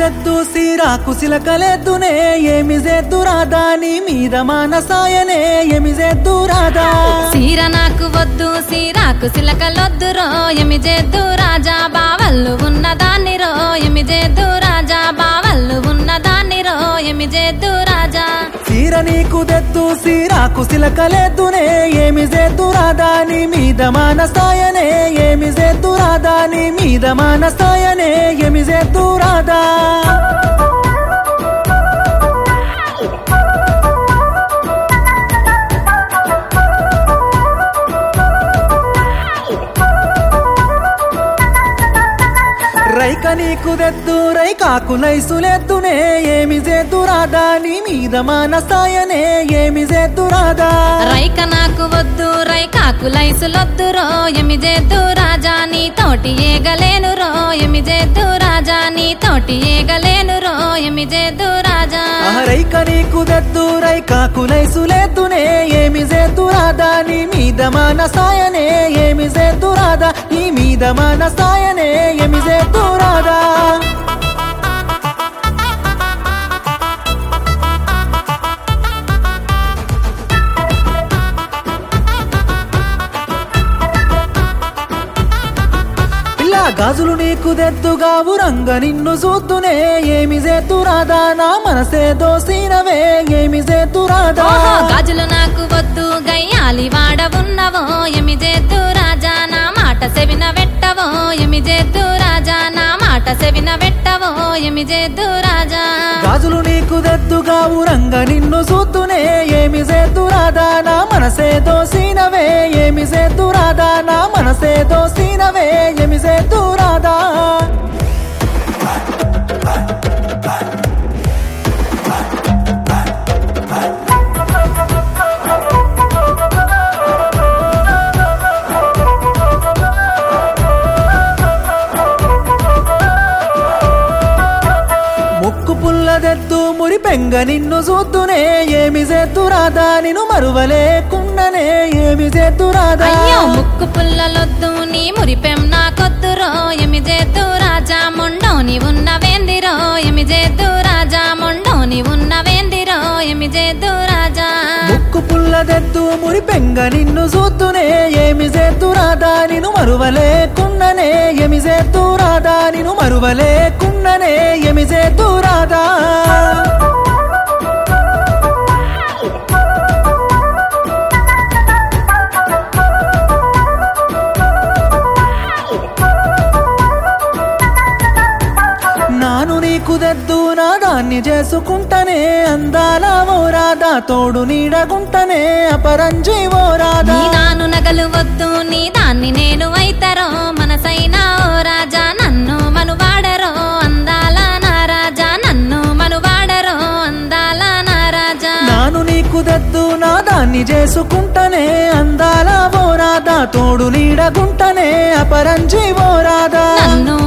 దెద్దు సీరాకు సిలకలెద్దునే ఏమి జెద్దు రాదా నీ మీద మానసాయనే ఏమి జెద్దు రాదా సీర నాకు వద్దు సీరాకు సిలకలొద్దురో ఎమి చేద్దు రాజా బావల్లు ఉన్నదాన్ని రో ఎమి చేద్దు రాజా బావల్లు ఉన్నదాన్ని రో ఎమి చేద్దు రాజా సీర నీకు దెద్దు సీరాకు సిలకలెద్దునే ఏమి జెద్దు రాదా నీ మీద మానసాయనే ఏమి జెద్దు రాదా నీ మీద మానసాయనే ఏమి జెద్దు రాదా రైక నీకు దెద్దు రైకాకు లైసులెద్దునే ఏమి జెద్దు రాదా నీ మీద మానసాయనే ఏమి జెద్దు రాదా రైక నాకు వద్దు రైకాకు లైసులొద్దురో ఎమి చేద్దు రాజా నీ తోటి ఏగలేను రో ఎమి చేద్దు రాజా నీ తోటి ఏగలేను రో ఎమి చేద్దు రాజా రైక నీకు దెద్దు రైకాకు లైసులెద్దునే ఏమి జెద్దు రాదా నీ మీద మానసాయనే ఏమి జెద్దు రాదా నీ మీద మానసాయనే ఏమి జెద్దు రాదా ఇలా గాజులు నీకు దెద్దుగా ఉరంగ నిన్ను చూద్దునే ఏమి జెద్దు రాదా నా మనసే దోసినవే ఏమి జెద్దు రాదా ఓహో గాజులు నాకు వద్దు గయ్యాలి వాడవున్నవో ఎమి చేద్దు రాజా నా మాట సెవిన వెట్టవో ఎమి చేద్దు రాజా నా మాట సెవిన వెట్టవో ఎమి చేద్దు రాజా గాజులు నీకు దెద్దుగా ఉరంగ నిన్ను చూద్దునే ఏమి జెద్దు రాదా నా మనసే దోసినవే ఏమి జెద్దు రాదా నా మనసే దోసినవే ఏమి జెద్దు రాదా ముక్కు పుల్లదెద్దు మురి పెంగ నిన్ను చూద్దునే ఏమి జెద్దు రాదా నిన్ను మరువలేకున్ననే ఏమి జెద్దు రాదా అయ్యో ముక్కు పుల్లలొద్దు నీ మురిపెం నాకొద్దురో ఎమి చేద్దు రాజా మొండోని ఉన్నవేందిరో ఎమి చేద్దు రాజా మొండోని ఉన్నవేందిరో ఎమి చేద్దు రాజా ముక్కు పుల్లదెద్దు మురి పెంగ నిన్ను చూద్దునే ఏమి జెద్దు రాదా నిన్ను మరువలేకున్ననే ఏమి జెద్దు రాదా నిన్ను మరువలేకున్ననే ఏమి జెద్దు రాదా నాను నీకు దెద్దు నా దాన్ని చేసుకుంటనే అందాల ఓ రాధా తోడు నీడగుంటనే అపరంజి ఓ రాధా నీ నాను నగలు వద్దు నీ దాన్ని నేను అయితరో మనసైనా ఓ రాజా నన్ను మనువాడరో అందాల నా రాజా నన్ను మనువాడరో అందాల నా రాజా నాను నీకు దద్దు నా దాన్ని చేసుకుంటనే అందాల ఓ రాధా తోడు నీడగుంటనే అపరంజి ఓ రాధా నన్ను